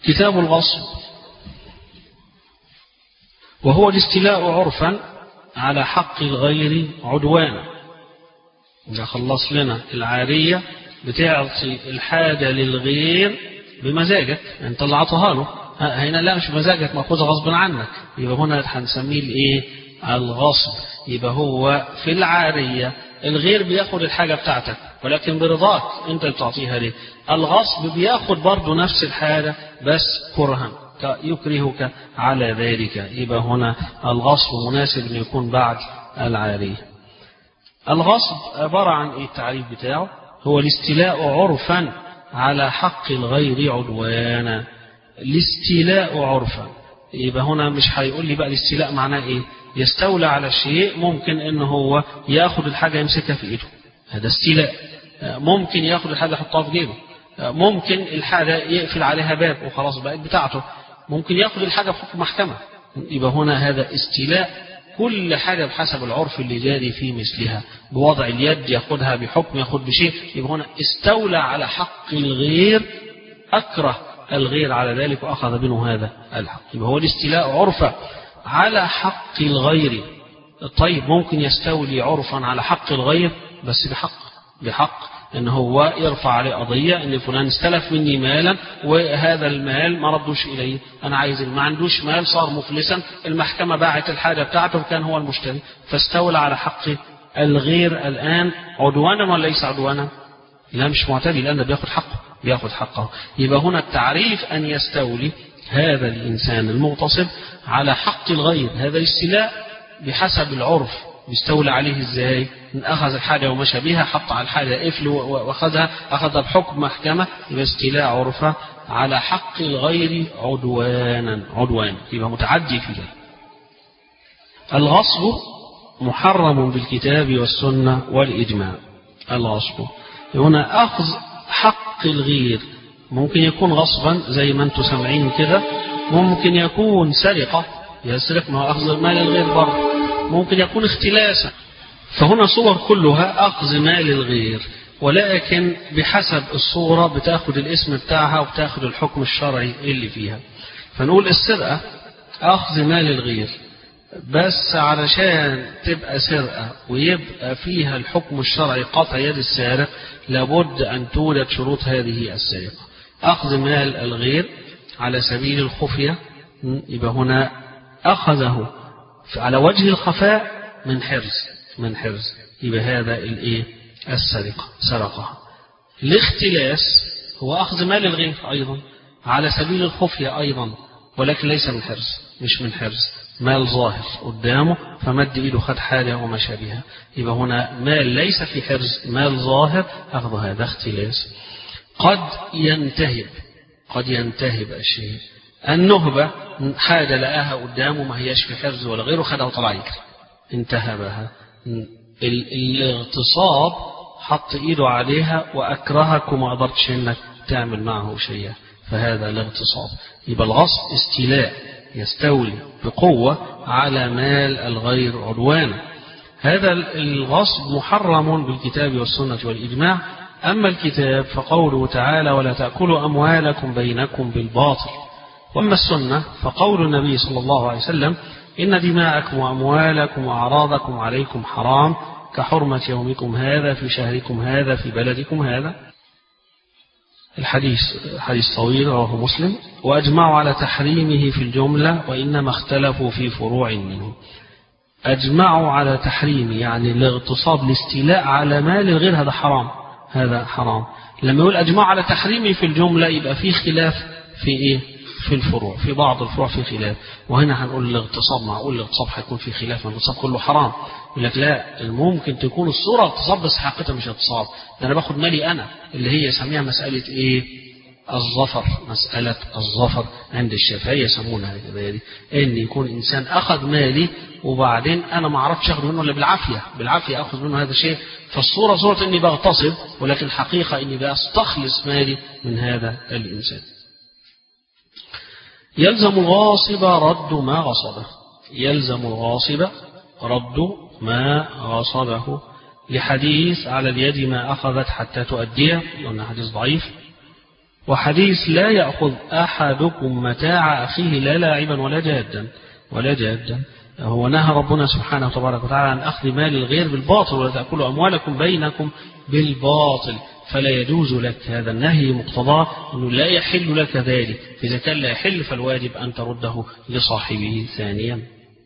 كتاب الغصب وهو الاستيلاء عرفا على حق الغير عدوانا إذا خلص لنا العارية بتعطي الحاجة للغير بمزاجك انت اللي عطاها له هنا لا مش بمزاجك مأخوذة غصب عنك يبقى هنا هنسميه الايه الغصب يبقى هو في العارية الغير بياخد الحاجة بتاعتك ولكن برضاك انت اللي بتعطيها ليه الغصب بياخد برضه نفس الحاجة بس كرها يكرهك على ذلك يبقى هنا الغصب مناسب أن يكون بعد العارية الغصب عبارة عن ايه التعريف بتاعه هو الاستيلاء عرفا على حق الغير عدوانا الاستيلاء عرفا يبقى هنا مش هيقول لي بقى الاستيلاء معناه ايه يستولى على شيء ممكن ان هو ياخد الحاجة يمسكها في ايده هذا استيلاء ممكن ياخد الحاجة يحطها في جيبه ممكن الحاجة يقفل عليها باب وخلاص بقت بتاعته ممكن ياخد الحاجة في حكم محكمة يبقى هنا هذا استيلاء كل حاجة بحسب العرف اللي جاري في مثلها بوضع اليد ياخدها بحكم ياخد بشيء يبقى هنا استولى على حق الغير أكره الغير على ذلك وأخذ منه هذا الحق يبقى هو الاستيلاء عرفا على حق الغير طيب ممكن يستولي عرفا على حق الغير بس بحق بحق ان هو يرفع عليه قضية ان فلان استلف مني مالا وهذا المال ما ردوش اليه انا عايز ما عندوش مال صار مفلسا المحكمة باعت الحاجة بتاعته وكان هو المشتري فاستولى على حق الغير الان عدوانا ولا ليس عدوانا لا مش معتدي لان بياخد حقه بياخد حقه يبقى هنا التعريف ان يستولي هذا الانسان المغتصب على حق الغير هذا الاستيلاء بحسب العرف بيستولى عليه ازاي ان اخذ الحاجه ومشى بها حط على الحاجه قفل واخذها اخذها بحكم محكمه يبقى استيلاء عرفه على حق الغير عدوانا عدوان يبقى متعدي في ذلك الغصب محرم بالكتاب والسنه والاجماع الغصب هنا اخذ حق الغير ممكن يكون غصبا زي ما انتم سامعين كده ممكن يكون سرقه يسرق ما هو اخذ مال الغير برضه ممكن يكون اختلاسا فهنا صور كلها أخذ مال الغير ولكن بحسب الصورة بتاخد الاسم بتاعها وبتاخد الحكم الشرعي اللي فيها فنقول السرقة أخذ مال الغير بس علشان تبقى سرقة ويبقى فيها الحكم الشرعي قطع يد السارق لابد أن توجد شروط هذه السرقة أخذ مال الغير على سبيل الخفية يبقى هنا أخذه على وجه الخفاء من حرز من حرز يبقى هذا الايه السرقة سرقها الاختلاس هو أخذ مال الغير أيضا على سبيل الخفية أيضا ولكن ليس من حرز مش من حرز مال ظاهر قدامه فمد ايده خد حاجة ومشى بها يبقى هنا مال ليس في حرز مال ظاهر أخذ هذا اختلاس قد ينتهب قد ينتهب الشيء النهبة حاجة لقاها قدامه ما هياش في حرز ولا غيره خدها وطلع يجري انتهبها الاغتصاب حط ايده عليها واكرهك وما قدرتش انك تعمل معه شيئا فهذا الاغتصاب يبقى الغصب استيلاء يستولي بقوة على مال الغير عدوانا هذا الغصب محرم بالكتاب والسنة والإجماع أما الكتاب فقوله تعالى ولا تأكلوا أموالكم بينكم بالباطل وأما السنة فقول النبي صلى الله عليه وسلم إن دماءكم وأموالكم وأعراضكم عليكم حرام كحرمة يومكم هذا في شهركم هذا في بلدكم هذا الحديث حديث طويل رواه مسلم وأجمعوا على تحريمه في الجملة وإنما اختلفوا في فروع منه أجمعوا على تحريمه يعني الاغتصاب الاستيلاء على مال الغير هذا حرام هذا حرام لما يقول أجمعوا على تحريمه في الجملة يبقى في خلاف في إيه في الفروع في بعض الفروع في خلاف وهنا هنقول الاغتصاب معقول الاغتصاب هيكون في خلاف الاغتصاب كله حرام يقول لك لا ممكن تكون الصورة اغتصاب بس حقيقتها مش اغتصاب ده انا باخد مالي انا اللي هي يسميها مسألة ايه الظفر مسألة الظفر عند الشافعية يسمونها كده دي ان يكون انسان اخذ مالي وبعدين انا ما اعرفش اخذ منه الا بالعافية بالعافية اخذ منه هذا الشيء فالصورة صورة اني بغتصب ولكن الحقيقة اني بستخلص مالي من هذا الانسان يلزم الغاصب رد ما غصبه يلزم الغاصب رد ما غصبه لحديث على اليد ما أخذت حتى تؤديه لأنه حديث ضعيف وحديث لا يأخذ أحدكم متاع أخيه لا لاعبا ولا جادا ولا جادا هو نهى ربنا سبحانه وتبارك وتعالى عن أخذ مال الغير بالباطل ولا تأكلوا أموالكم بينكم بالباطل فلا يجوز لك هذا النهي مقتضاه أنه لا يحل لك ذلك إذا كان لا يحل فالواجب أن ترده لصاحبه ثانيا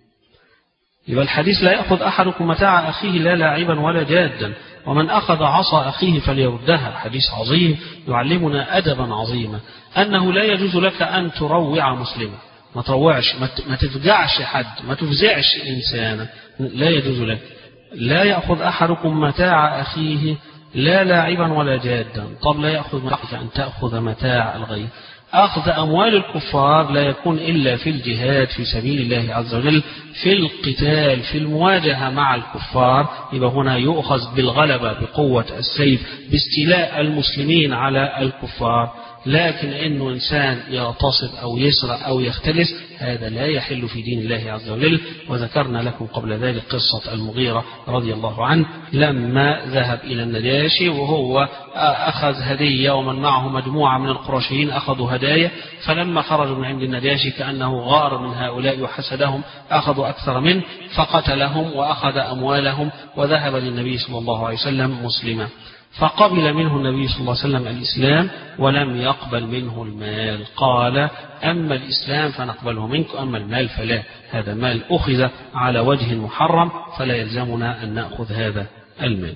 يبقى الحديث لا يأخذ أحدكم متاع أخيه لا لاعبا ولا جادا ومن أخذ عصا أخيه فليردها حديث عظيم يعلمنا أدبا عظيما أنه لا يجوز لك أن تروع مسلما ما تروعش ما تفجعش حد ما تفزعش إنسانا لا يجوز لك لا يأخذ أحدكم متاع أخيه لا لاعبا ولا جادا طب لا يأخذ متاعك أن تأخذ متاع الغير أخذ أموال الكفار لا يكون إلا في الجهاد في سبيل الله عز وجل في القتال في المواجهة مع الكفار يبقى هنا يؤخذ بالغلبة بقوة السيف باستيلاء المسلمين على الكفار لكن انه انسان يغتصب او يسرق او يختلس هذا لا يحل في دين الله عز وجل وذكرنا لكم قبل ذلك قصة المغيرة رضي الله عنه لما ذهب الى النجاشي وهو اخذ هدية ومن معه مجموعة من القرشيين اخذوا هدايا فلما خرجوا من عند النجاشي كأنه غار من هؤلاء وحسدهم اخذوا اكثر منه فقتلهم واخذ اموالهم وذهب للنبي صلى الله عليه وسلم مسلما فقبل منه النبي صلى الله عليه وسلم الإسلام ولم يقبل منه المال قال أما الإسلام فنقبله منك أما المال فلا هذا مال أخذ على وجه محرم فلا يلزمنا أن نأخذ هذا المال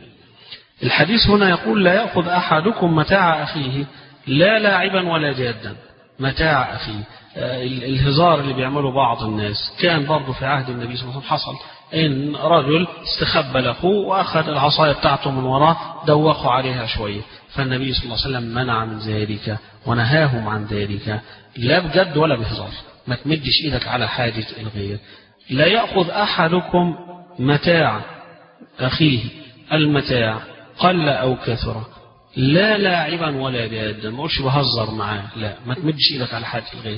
الحديث هنا يقول لا يأخذ أحدكم متاع أخيه لا لاعبا ولا جادا متاع أخيه الهزار اللي بيعمله بعض الناس كان برضه في عهد النبي صلى الله عليه وسلم حصل إن رجل استخبى لأخوه وأخذ العصاية بتاعته من وراه دوخوا عليها شوية فالنبي صلى الله عليه وسلم منع من ذلك ونهاهم عن ذلك لا بجد ولا بهزار ما تمدش إيدك على حاجة الغير لا يأخذ أحدكم متاع أخيه المتاع قل أو كثر لا لاعبا ولا جادا ما اقولش بهزر معاه لا ما تمدش ايدك على حاجه الغير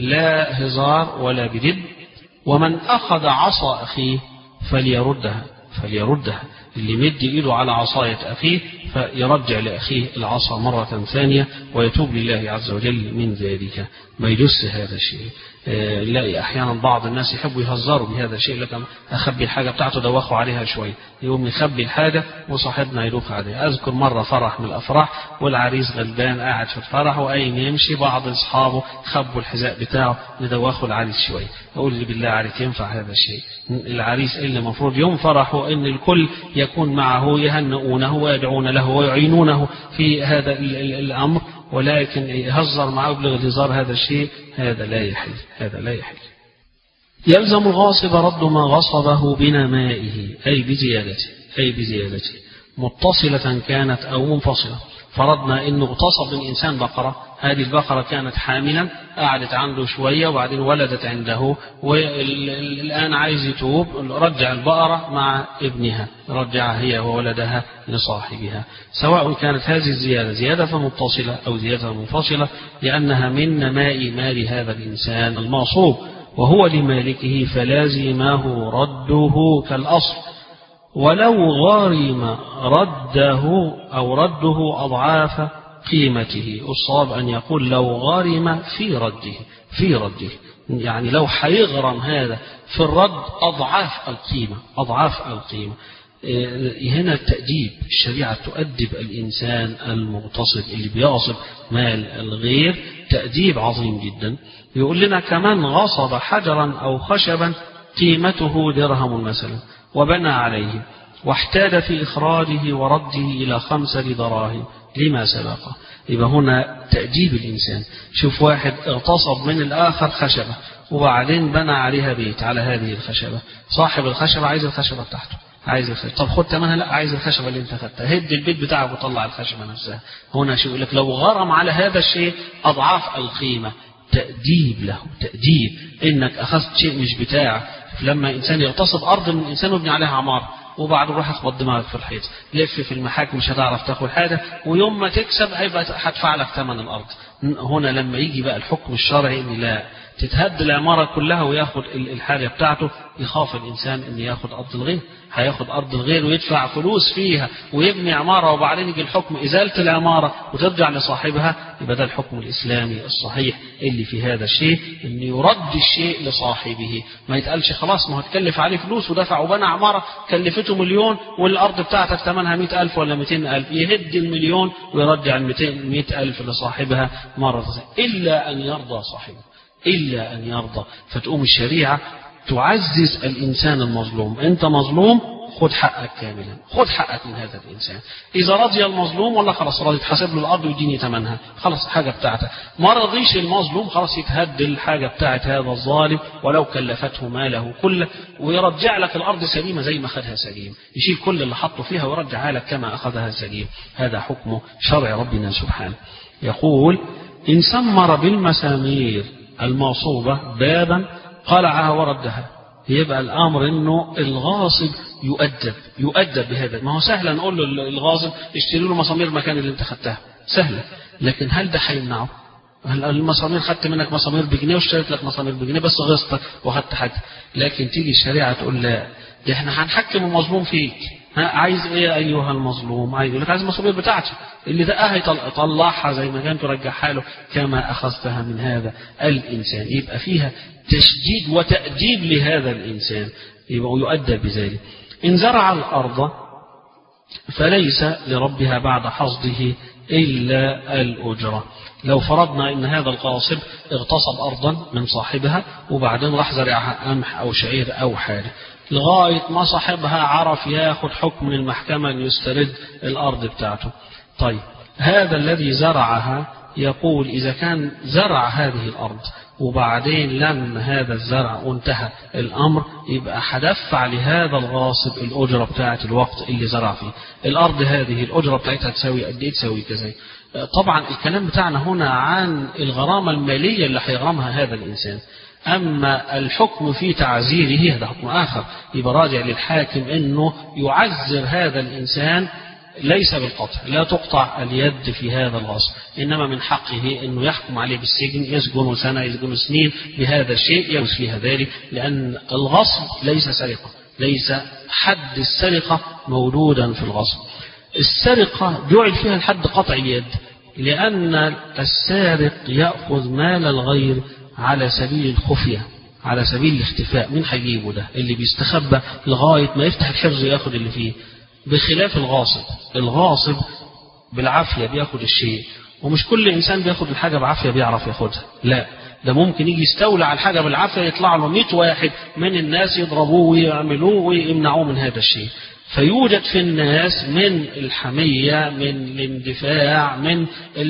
لا هزار ولا بجد ومن اخذ عصا اخيه فليردها فليردها اللي مد ايده على عصاية اخيه فيرجع لاخيه العصا مرة ثانية ويتوب لله عز وجل من ذلك ما يجس هذا الشيء نلاقي احيانا بعض الناس يحبوا يهزروا بهذا الشيء لكن اخبي الحاجه بتاعته دوخوا عليها شويه يقوم يخبي الحاجه وصاحبنا يدوخ عليها اذكر مره فرح من الافراح والعريس غلبان قاعد في الفرح وقايم يمشي بعض اصحابه خبوا الحذاء بتاعه يدوخوا العريس شويه اقول لي بالله عليك ينفع هذا الشيء العريس اللي المفروض يوم فرحه ان الكل يكون معه يهنئونه ويدعون له ويعينونه في هذا الامر ولكن يهزر معه يبلغ الهزار هذا الشيء هذا لا يحل هذا لا يحل يلزم الغاصب رد ما غصبه بنمائه أي بزيادته أي بزيادته متصلة كانت أو منفصلة فرضنا انه اغتصب من انسان بقرة هذه البقرة كانت حاملا قعدت عنده شوية وبعدين ولدت عنده والآن عايز يتوب رجع البقرة مع ابنها رجعها هي وولدها لصاحبها سواء كانت هذه الزيادة زيادة متصلة أو زيادة منفصلة لأنها من نماء مال هذا الإنسان المغصوب وهو لمالكه فلازمه رده كالأصل ولو غرم رده أو رده أضعاف قيمته الصواب أن يقول لو غرم في رده في رده يعني لو حيغرم هذا في الرد أضعاف القيمة أضعاف القيمة هنا التأديب الشريعة تؤدب الإنسان المغتصب اللي بيغصب مال الغير تأديب عظيم جدا يقول لنا كمان غصب حجرا أو خشبا قيمته درهم مثلا وبنى عليه واحتاج في إخراجه ورده إلى خمسة دراهم لما سبق يبقى هنا تأديب الإنسان شوف واحد اغتصب من الآخر خشبة وبعدين بنى عليها بيت على هذه الخشبة صاحب الخشبة عايز الخشبة بتاعته عايز الخشبة طب خد تمنها لا عايز الخشبة اللي انت خدتها هد البيت بتاعك وطلع الخشبة نفسها هنا شو يقول لك لو غرم على هذا الشيء أضعاف القيمة تأديب له تأديب إنك أخذت شيء مش بتاعك لما إنسان يغتصب أرض من إنسان ويبني عليها عمارة وبعد روح اخبط دماغك في الحيط لف في المحاكم مش هتعرف تاخد حاجة ويوم ما تكسب هيبقى هدفع لك ثمن الأرض هنا لما يجي بقى الحكم الشرعي ان لا تتهد العمارة كلها وياخد الحاجة بتاعته يخاف الإنسان أن ياخد أرض الغير هياخد أرض الغير ويدفع فلوس فيها ويبني عمارة وبعدين يجي الحكم إزالة العمارة وترجع لصاحبها يبقى ده الحكم الإسلامي الصحيح اللي في هذا الشيء أن يرد الشيء لصاحبه ما يتقالش خلاص ما هو تكلف عليه فلوس ودفع وبنى عمارة كلفته مليون والأرض بتاعتك ثمنها مئة ألف ولا مئتين ألف يهد المليون ويرجع المئتين مئة ألف لصاحبها مرة إلا أن يرضى صاحبه إلا أن يرضى فتقوم الشريعة تعزز الإنسان المظلوم أنت مظلوم خد حقك كاملا خد حقك من هذا الإنسان إذا رضي المظلوم ولا خلاص راضي تحاسب له الأرض ويديني ثمنها خلاص حاجة بتاعته ما رضيش المظلوم خلاص يتهد الحاجة بتاعت هذا الظالم ولو كلفته ماله كله ويرجع لك الأرض سليمة زي ما أخذها سليم يشيل كل اللي حطه فيها ويرجعها لك كما أخذها سليم هذا حكم شرع ربنا سبحانه يقول إن سمر بالمسامير الموصوبة بابا قلعها وردها يبقى الأمر أنه الغاصب يؤدب يؤدب بهذا ما هو سهل نقول له الغاصب اشتري له مسامير مكان اللي انت خدتها سهلة لكن هل ده هيمنعه هل المسامير خدت منك مسامير بجنيه واشتريت لك مسامير بجنيه بس غصتك واخدت حاجة لكن تيجي الشريعة تقول لا ده احنا هنحكم المظلوم فيك ها عايز ايه ايها المظلوم عايز يقول لك عايز المسؤوليه بتاعتي اللي دقها يطلعها زي ما كان ترجعها له كما اخذتها من هذا الانسان يبقى فيها تشديد وتأديب لهذا الانسان يبقى يؤدى بذلك ان زرع الارض فليس لربها بعد حصده الا الاجره لو فرضنا ان هذا الغاصب اغتصب ارضا من صاحبها وبعدين راح زرعها قمح او شعير او حاجه لغاية ما صاحبها عرف ياخد حكم من المحكمة أن يسترد الأرض بتاعته طيب هذا الذي زرعها يقول إذا كان زرع هذه الأرض وبعدين لما هذا الزرع وانتهى الأمر يبقى هدفع لهذا الغاصب الأجرة بتاعة الوقت اللي زرع فيه الأرض هذه الأجرة بتاعتها تساوي قد إيه تساوي كذا طبعا الكلام بتاعنا هنا عن الغرامة المالية اللي هيغرمها هذا الإنسان أما الحكم في تعزيره هذا حكم آخر يبقى راجع للحاكم أنه يعزر هذا الإنسان ليس بالقطع لا تقطع اليد في هذا الغصب إنما من حقه أنه يحكم عليه بالسجن يسجن سنة يسجن سنين بهذا الشيء يجوز فيها ذلك لأن الغصب ليس سرقة ليس حد السرقة موجودا في الغصب السرقة جعل فيها الحد قطع اليد لأن السارق يأخذ مال الغير على سبيل الخفية على سبيل الاختفاء مين هيجيبه ده اللي بيستخبى لغاية ما يفتح الحرز ياخد اللي فيه بخلاف الغاصب الغاصب بالعافية بياخد الشيء ومش كل إنسان بياخد الحاجة بعافية بيعرف ياخدها لا ده ممكن يجي يستولى على الحاجة بالعافية يطلع له 100 واحد من الناس يضربوه ويعملوه ويمنعوه من هذا الشيء فيوجد في الناس من الحمية من الاندفاع من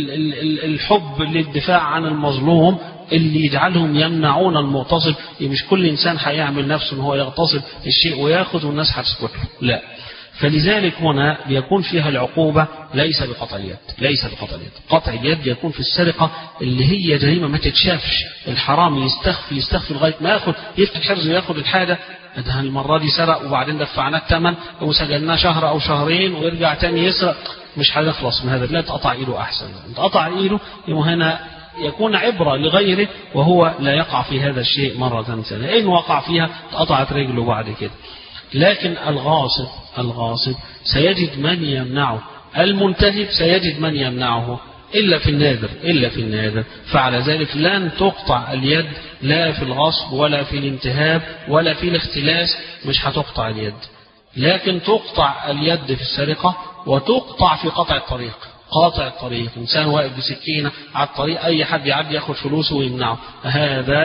الحب للدفاع عن المظلوم اللي يجعلهم يمنعون المغتصب مش كل انسان هيعمل نفسه ان هو يغتصب الشيء وياخذ والناس هتسكت لا فلذلك هنا بيكون فيها العقوبة ليس بقطع اليد ليس بقطع اليد قطع اليد يكون في السرقة اللي هي جريمة ما تتشافش الحرام يستخفي يستخفي لغاية ما ياخد يفتح حرز وياخد الحاجة ده المرة دي سرق وبعدين دفعناه الثمن وسجلناه شهر أو شهرين ويرجع تاني يسرق مش هنخلص من هذا لا تقطع إيده أحسن تقطع إيده يبقى هنا يكون عبرة لغيره وهو لا يقع في هذا الشيء مرة ثانية إن وقع فيها قطعت رجله بعد كده لكن الغاصب الغاصب سيجد من يمنعه المنتهب سيجد من يمنعه إلا في النادر إلا في النادر فعلى ذلك لن تقطع اليد لا في الغصب ولا في الانتهاب ولا في الاختلاس مش هتقطع اليد لكن تقطع اليد في السرقة وتقطع في قطع الطريق قاطع الطريق إنسان واقف بسكينة على الطريق أي حد يعدي ياخد فلوسه ويمنعه هذا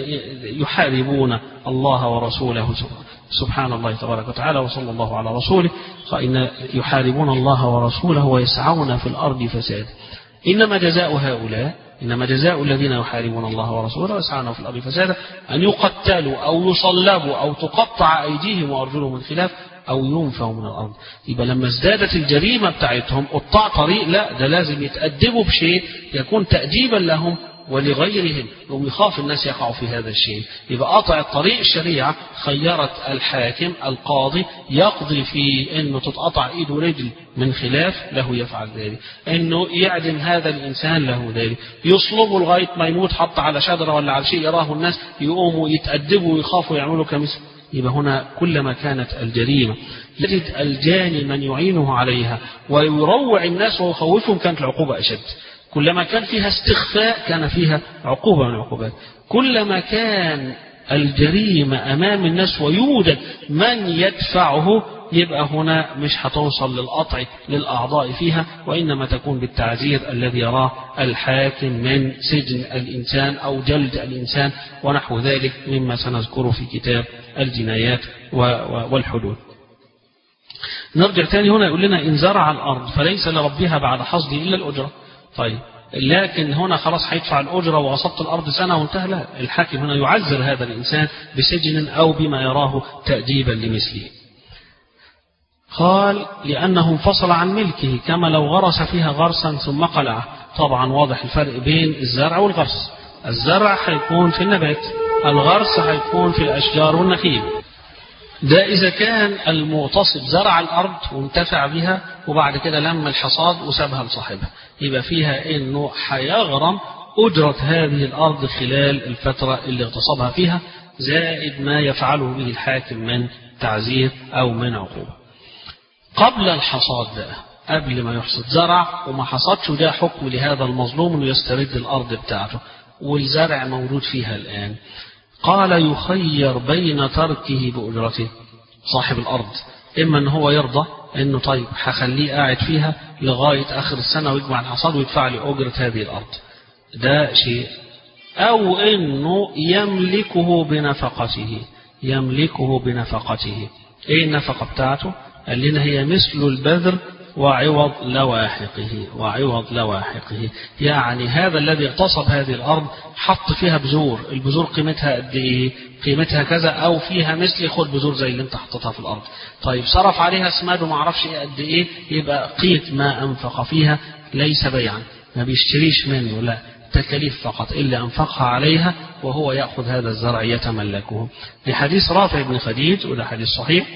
يحاربون الله ورسوله سبحان الله تبارك وتعالى وصلى الله على رسوله فإن يحاربون الله ورسوله ويسعون في الأرض فساد إنما جزاء هؤلاء إنما جزاء الذين يحاربون الله ورسوله ويسعون في الأرض فسادا أن يقتلوا أو يصلبوا أو تقطع أيديهم وأرجلهم من خلاف أو ينفوا من الأرض يبقى لما ازدادت الجريمة بتاعتهم قطاع طريق لا ده لازم يتأدبوا بشيء يكون تأديبا لهم ولغيرهم يقوم يخاف الناس يقعوا في هذا الشيء يبقى قطع الطريق الشريعة خيرت الحاكم القاضي يقضي في انه تتقطع ايد ورجل من خلاف له يفعل ذلك انه يعدم هذا الانسان له ذلك يصلبه لغايه ما يموت حط على شجره ولا على شيء يراه الناس يقوموا يتادبوا ويخافوا يعملوا كمثل يبقى هنا كلما كانت الجريمة يجد الجاني من يعينه عليها ويروع الناس ويخوفهم كانت العقوبة أشد كلما كان فيها استخفاء كان فيها عقوبة من العقوبات كلما كان الجريمة أمام الناس ويوجد من يدفعه يبقى هنا مش هتوصل للقطع للأعضاء فيها وإنما تكون بالتعزير الذي يراه الحاكم من سجن الإنسان أو جلد الإنسان ونحو ذلك مما سنذكره في كتاب الجنايات والحدود نرجع تاني هنا يقول لنا إن زرع الأرض فليس لربها بعد حصده إلا الأجرة طيب لكن هنا خلاص هيدفع الأجرة وغصبت الأرض سنة وانتهى لا الحاكم هنا يعذر هذا الإنسان بسجن أو بما يراه تأديبا لمثله قال لأنه انفصل عن ملكه كما لو غرس فيها غرسا ثم قلعه طبعا واضح الفرق بين الزرع والغرس الزرع هيكون في النبات الغرس هيكون في الأشجار والنخيل ده إذا كان المغتصب زرع الأرض وانتفع بها وبعد كده لم الحصاد وسابها لصاحبها يبقى فيها إنه هيغرم أجرة هذه الأرض خلال الفترة اللي اغتصبها فيها زائد ما يفعله به الحاكم من تعزير أو من عقوبة قبل الحصاد بقى قبل ما يحصد زرع وما حصدش وده حكم لهذا المظلوم انه يسترد الارض بتاعته والزرع موجود فيها الان قال يخير بين تركه باجرته صاحب الارض اما ان هو يرضى انه طيب هخليه قاعد فيها لغايه اخر السنه ويجمع الحصاد ويدفع لي اجره هذه الارض ده شيء او انه يملكه بنفقته يملكه بنفقته ايه النفقه بتاعته قال لنا هي مثل البذر وعوض لواحقه وعوض لواحقه يعني هذا الذي اغتصب هذه الأرض حط فيها بذور البذور قيمتها قد إيه قيمتها كذا أو فيها مثل خد بذور زي اللي انت حطيتها في الأرض طيب صرف عليها اسماد وما عرفش إيه قد إيه يبقى قيمة ما أنفق فيها ليس بيعا ما بيشتريش منه لا تكاليف فقط إلا أنفقها عليها وهو يأخذ هذا الزرع يتملكه لحديث رافع بن خديج وده حديث صحيح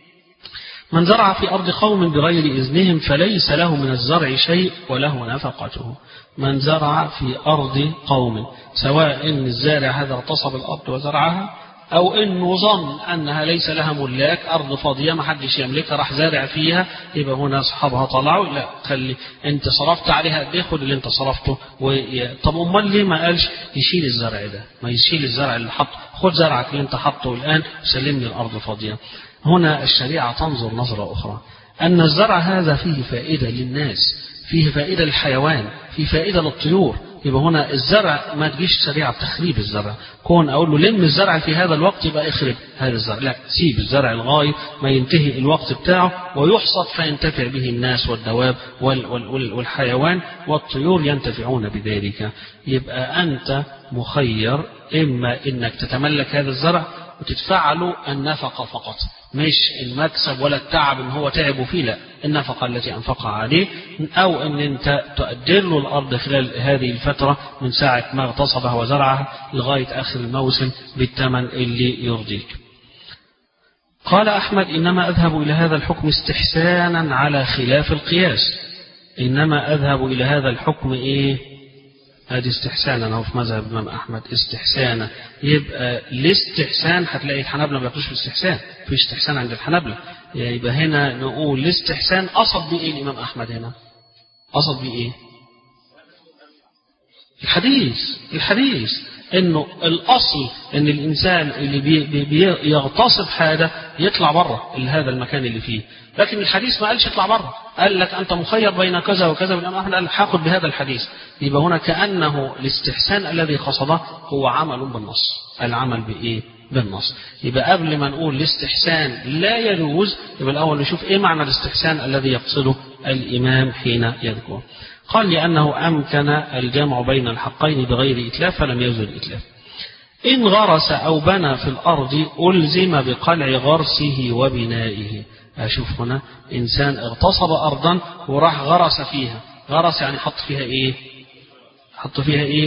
من زرع في أرض قوم بغير إذنهم فليس له من الزرع شيء وله نفقته من زرع في أرض قوم سواء إن الزارع هذا اغتصب الأرض وزرعها أو إنه ظن أنها ليس لها ملاك أرض فاضية ما حدش يملكها راح زارع فيها يبقى هنا أصحابها طلعوا لا خلي أنت صرفت عليها قد إيه خد اللي أنت صرفته وي... طب أمال ليه ما قالش يشيل الزرع ده ما يشيل الزرع اللي حطه خد زرعك اللي أنت حطه الآن وسلمني الأرض فاضية هنا الشريعة تنظر نظرة أخرى أن الزرع هذا فيه فائدة للناس فيه فائدة للحيوان فيه فائدة للطيور يبقى هنا الزرع ما تجيش شريعة تخريب الزرع كون أقول له لم الزرع في هذا الوقت يبقى اخرب هذا الزرع لا سيب الزرع لغاية ما ينتهي الوقت بتاعه ويحصد فينتفع به الناس والدواب وال وال والحيوان والطيور ينتفعون بذلك يبقى أنت مخير إما إنك تتملك هذا الزرع وتدفع له النفقة فقط مش المكسب ولا التعب ان هو تعب فيه لا النفقة التي انفقها عليه او ان انت تؤجر له الارض خلال هذه الفترة من ساعة ما اغتصبها وزرعها لغاية اخر الموسم بالثمن اللي يرضيك قال احمد انما اذهب الى هذا الحكم استحسانا على خلاف القياس انما اذهب الى هذا الحكم ايه ادي استحسانا اهو في مذهب الامام احمد استحسانا يبقى الاستحسان هتلاقي الحنابلة ما بياخدوش في الاستحسان في استحسان عند الحنابلة يبقى هنا نقول الاستحسان قصد بيه ايه الامام احمد هنا قصد بيه ايه الحديث الحديث انه الاصل ان الانسان اللي بي بي بيغتصب حاجه يطلع بره هذا المكان اللي فيه لكن الحديث ما قالش اطلع بره قال لك انت مخير بين كذا وكذا والامام احمد قال هاخد بهذا الحديث يبقى هنا كانه الاستحسان الذي قصده هو عمل بالنص العمل بايه بالنص يبقى قبل ما نقول الاستحسان لا يجوز يبقى الاول نشوف ايه معنى الاستحسان الذي يقصده الامام حين يذكر قال لأنه أمكن الجمع بين الحقين بغير إتلاف فلم يزل الإتلاف إن غرس أو بنى في الأرض ألزم بقلع غرسه وبنائه أشوف هنا إنسان اغتصب أرضا وراح غرس فيها غرس يعني حط فيها إيه حط فيها إيه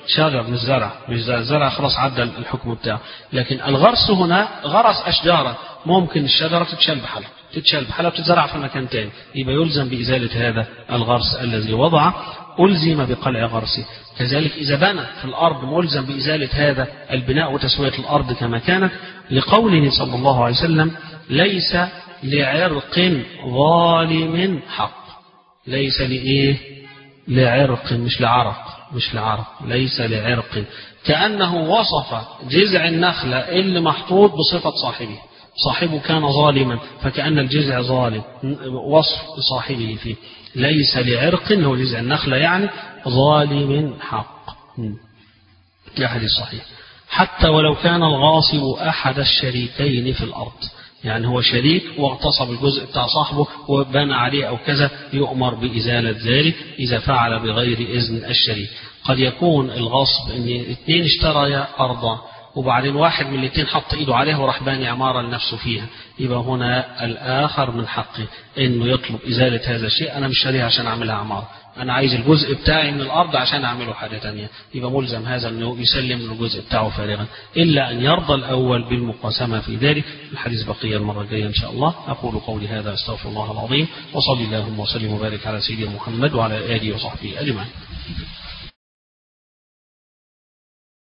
شجر مش زرع مش زرع, زرع خلاص عدى الحكم بتاعه لكن الغرس هنا غرس أشجارا ممكن الشجرة تتشال بحالها تتشال بحالها وتتزرع في مكان تاني يبقى يلزم بإزالة هذا الغرس الذي وضع ألزم بقلع غرسه كذلك إذا بنى في الأرض ملزم بإزالة هذا البناء وتسوية الأرض كما كانت لقوله صلى الله عليه وسلم ليس لعرق ظالم حق ليس لإيه لعرق مش لعرق مش لعرق ليس لعرق كأنه وصف جذع النخلة اللي محطوط بصفة صاحبه صاحبه كان ظالما فكأن الجذع ظالم وصف صاحبه فيه ليس لعرق هو جذع النخلة يعني ظالم حق ده حديث صحيح حتى ولو كان الغاصب أحد الشريكين في الأرض يعني هو شريك واغتصب الجزء بتاع صاحبه وبنى عليه أو كذا يؤمر بإزالة ذلك إذا فعل بغير إذن الشريك قد يكون الغصب ان اثنين اشتريا أرضا وبعدين واحد من الاثنين حط ايده عليها وراح باني عمارة لنفسه فيها يبقى هنا الآخر من حقه انه يطلب إزالة هذا الشيء أنا مش شاريها عشان أعملها عمارة أنا عايز الجزء بتاعي من الأرض عشان أعمله حاجة تانية يبقى ملزم هذا أنه يسلم الجزء بتاعه فارغا إلا أن يرضى الأول بالمقاسمة في ذلك الحديث بقية المرة الجاية إن شاء الله أقول قولي هذا أستغفر الله العظيم وصلي اللهم وسلم وبارك على سيدنا محمد وعلى آله وصحبه أجمعين